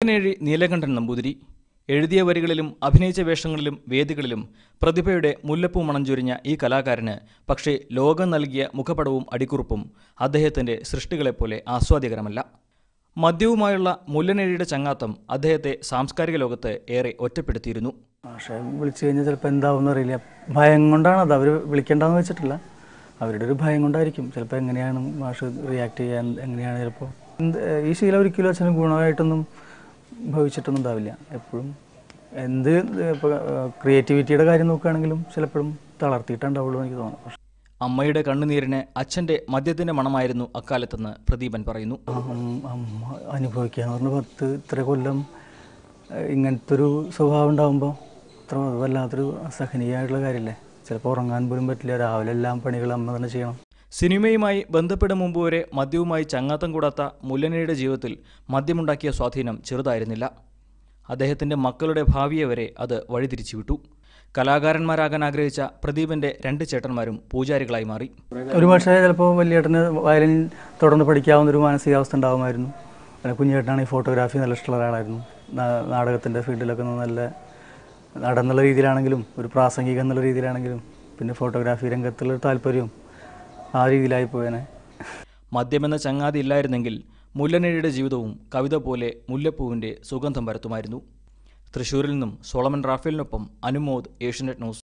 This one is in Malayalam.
മുല്ലനേഴി നീലകണ്ഠൻ നമ്പൂതിരി എഴുതിയ വരികളിലും അഭിനയിച്ച വേഷങ്ങളിലും വേദികളിലും പ്രതിഭയുടെ മുല്ലപ്പൂ മണഞ്ചൊരിഞ്ഞ ഈ കലാകാരന് പക്ഷേ ലോകം നൽകിയ മുഖപടവും അടിക്കുറിപ്പും അദ്ദേഹത്തിൻ്റെ സൃഷ്ടികളെപ്പോലെ ആസ്വാദ്യകരമല്ല മദ്യവുമായുള്ള മുല്ലനേഴിയുടെ ചങ്ങാത്തം അദ്ദേഹത്തെ സാംസ്കാരിക ലോകത്ത് ഏറെ ഒറ്റപ്പെടുത്തിയിരുന്നു പക്ഷേ വിളിച്ചു കഴിഞ്ഞാൽ ചിലപ്പോൾ എന്താവും അറിയില്ല ഭയം കൊണ്ടാണ് അത് അവർ വിളിക്കേണ്ടെന്ന് വെച്ചിട്ടില്ല അവരുടെ ഒരു ഭയം കൊണ്ടായിരിക്കും ചിലപ്പോൾ എങ്ങനെയാണ് മാഷ് റിയാക്ട് ചെയ്യാൻ എങ്ങനെയാണ് ചിലപ്പോൾ എന്ത് ഈ ശീലം ഒരിക്കലും അച്ഛന് ഗുണമായിട്ടൊന്നും ഭവിച്ചിട്ടൊന്നും ഉണ്ടാവില്ല എപ്പോഴും എന്ത് ഇപ്പോൾ ക്രിയേറ്റിവിറ്റിയുടെ കാര്യം നോക്കുകയാണെങ്കിലും ചിലപ്പോഴും തളർത്തിയിട്ടുണ്ടാവുള്ളൂ എനിക്ക് തോന്നുന്നു പക്ഷേ അമ്മയുടെ കണ്ണുനീരിന് അച്ഛൻ്റെ മദ്യത്തിൻ്റെ മണമായിരുന്നു അക്കാലത്തെന്ന് പ്രദീപൻ പറയുന്നു അം- അമ്മ അനുഭവിക്കുക എന്ന് പറഞ്ഞാൽ പത്ത് ഇത്ര കൊല്ലം ഏഹ്, ഇങ്ങനത്തെ ഒരു സ്വഭാവം ഉണ്ടാകുമ്പോൾ അത്ര വല്ലാത്തൊരു അസഹനീയമായിട്ടുള്ള കാര്യമല്ലേ ചിലപ്പോൾ ഉറങ്ങാൻ പോലും പറ്റില്ല രാവിലെ എല്ലാം പണികൾ അമ്മ തന്നെ ചെയ്യണം സിനിമയുമായി ബന്ധപ്പെടും മുമ്പ് വരെ മദ്യവുമായി ചങ്ങാത്തം കൂടാത്ത മുല്ലനയുടെ ജീവിതത്തിൽ മദ്യമുണ്ടാക്കിയ സ്വാധീനം ചെറുതായിരുന്നില്ല അദ്ദേഹത്തിൻ്റെ മക്കളുടെ ഭാവിയെ വരെ അത് വഴിതിരിച്ചുവിട്ടു കലാകാരന്മാരാകാൻ ആഗ്രഹിച്ച പ്രദീപന്റെ രണ്ട് ചേട്ടന്മാരും പൂജാരികളായി മാറി ഒരു പക്ഷേ ചിലപ്പോൾ വലിയേട്ടന് വയലിൻ തുടർന്ന് പഠിക്കാവുന്ന ഒരു മാനസികാവസ്ഥ ഉണ്ടാകുമായിരുന്നു പിന്നെ കുഞ്ഞേട്ടനാണെങ്കിൽ ഫോട്ടോഗ്രാഫി നല്ല ഇഷ്ടമുള്ള ഒരാളായിരുന്നു നാ- നാടകത്തിൻ്റെ ഫീൽഡിലൊക്കെ നല്ല നടന്നുള്ള രീതിയിലാണെങ്കിലും ഒരു പ്രാസംഗികം എന്നുള്ള രീതിയിലാണെങ്കിലും പിന്നെ ഫോട്ടോഗ്രാഫി രംഗത്തുള്ള ഒരു താല്പര്യവും ആ രീതിയിലായി പോയേനെ മദ്യമെന്ന ചങ്ങാതി ഇല്ലായിരുന്നെങ്കിൽ മുല്ലനഴിയുടെ ജീവിതവും കവിത പോലെ മുല്ലപ്പൂവിൻ്റെ സുഗന്ധം പരത്തുമായിരുന്നു തൃശൂരിൽ നിന്നും സോളമൻ റാഫേലിനൊപ്പം അനുമോദ് ഏഷ്യനെറ്റ് ന്യൂസ്